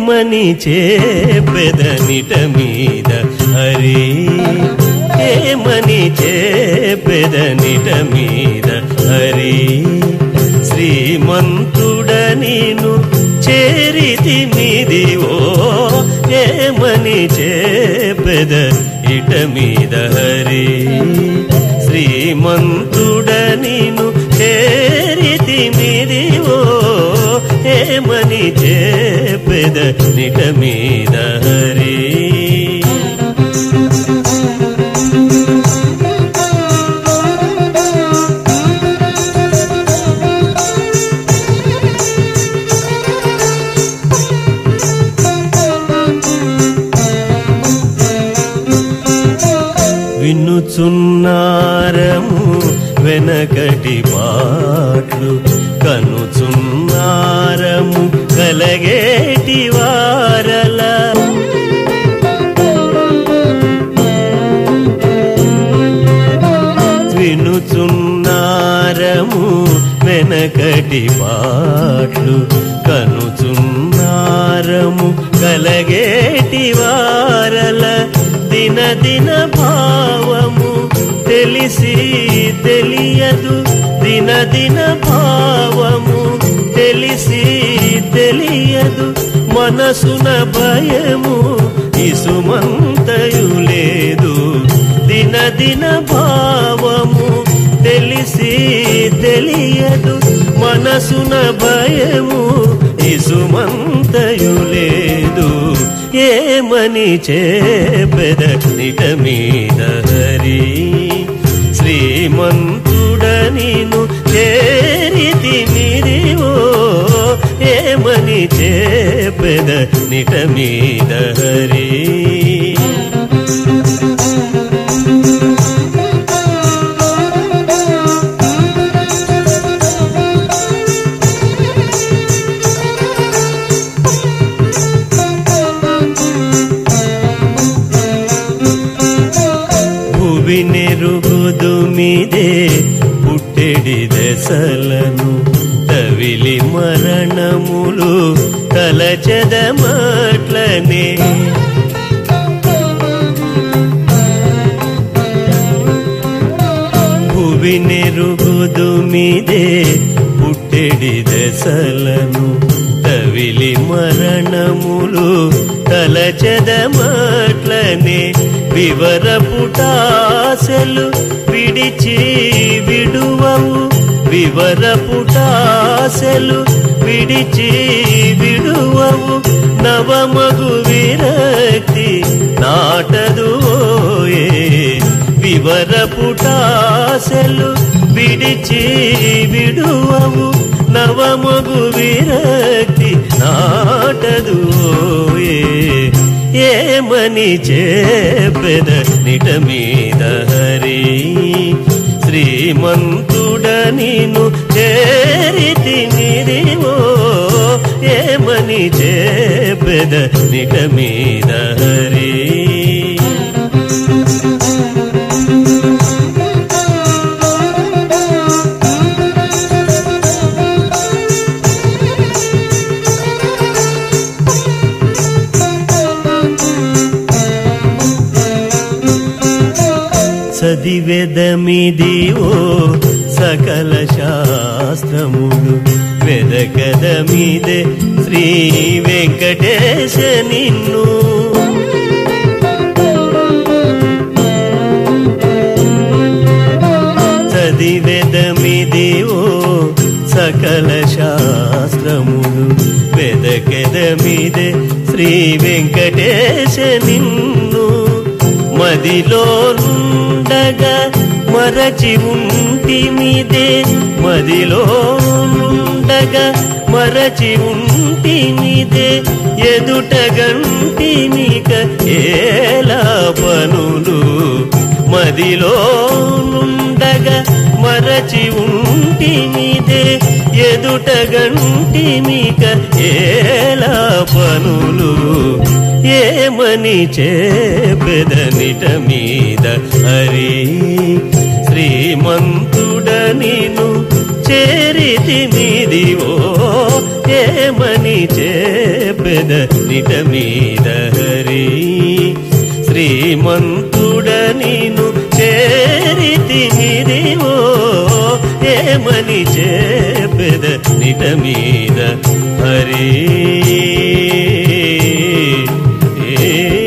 ఏమని చేపెదనిట మీద హరి ఏమని చేపెదనిట మీద హరి శ్రీమంతుడ నేను చేరితి మీదివో ఏమని చేపెద ఇట మీద హరి శ్రీమంతుడ నేను చేరితి మీదివో ఏమని చేపెద నిట మీద హరి వినుచున్నారము వెనకటి పాట్లు కనుచున్నారము కలగేటి వారల వినుచున్నారము వెనకటి పాట్లు కనుచున్నారము కలగేటి వారల దిన దిన భావము తెలిసి తెలియదు దిన దిన భావము తెలిసి తెలియదు మనసున భయము ఇసుమంతయు లేదు దిన దిన భావము తెలిసి తెలియదు మనసున భయము ఇసుమంతయు లేదు ఏమని చేపెద నిట మీద హరి శ్రీమంతుడ నీను చేరితి మీరివో ఏమని చేపెద నిట మీద హరి భువి నెరుగుదు మీదే పుట్టెడి దశలను తవిలి మరణములు తలచెదమట్లనే భువి నెరుగుదు మీదే పుట్టెడి దశలను తవిలి మరణములు తలచెదమట్లనే వివరపుటాసలు విడిచి విడువవు వివరపుటాసలు విడిచి విడువవు నవమగు విరక్తి నాటదు ఓయే వివరపుటాసలు విడిచి విడువవు నవమగు విరక్తి నాటదు ఓయే ఏమని చేపెద నిట మీద హరి శ్రీమంతుడ నీను చేరితి నిరివో ఏమని చేపెద నిట మీద హరి చదివెదమిదివో సకల శాస్త్రములు వెదకదమిదే శ్రీ వెంకటేశ నిన్ను చదివెదమిదివో సకల శాస్త్రములు వెదకెదమిదే శ్రీ వెంకటేశ నిన్ను మదిలో నుండగా మరచి ఉంటిమిదే మదిలో నుండగా మరచి ఉంటిమిదే ఎదుట గంటిమిక ఏలా పనులు మదిలో నుండగా మరచి ఉంటిమిదే ఎదుట గంటిమిక ఏలా పనులు ఏమని చేపెదనిట మీద హరి శ్రీమంతుడ నీను చేరితి మీదివో ఏమని చేపెద నిట మీద హరి శ్రీమంతుడ నీను చేరితి నిదివో ఏమని చేపెద నిట మీద హరి ఏ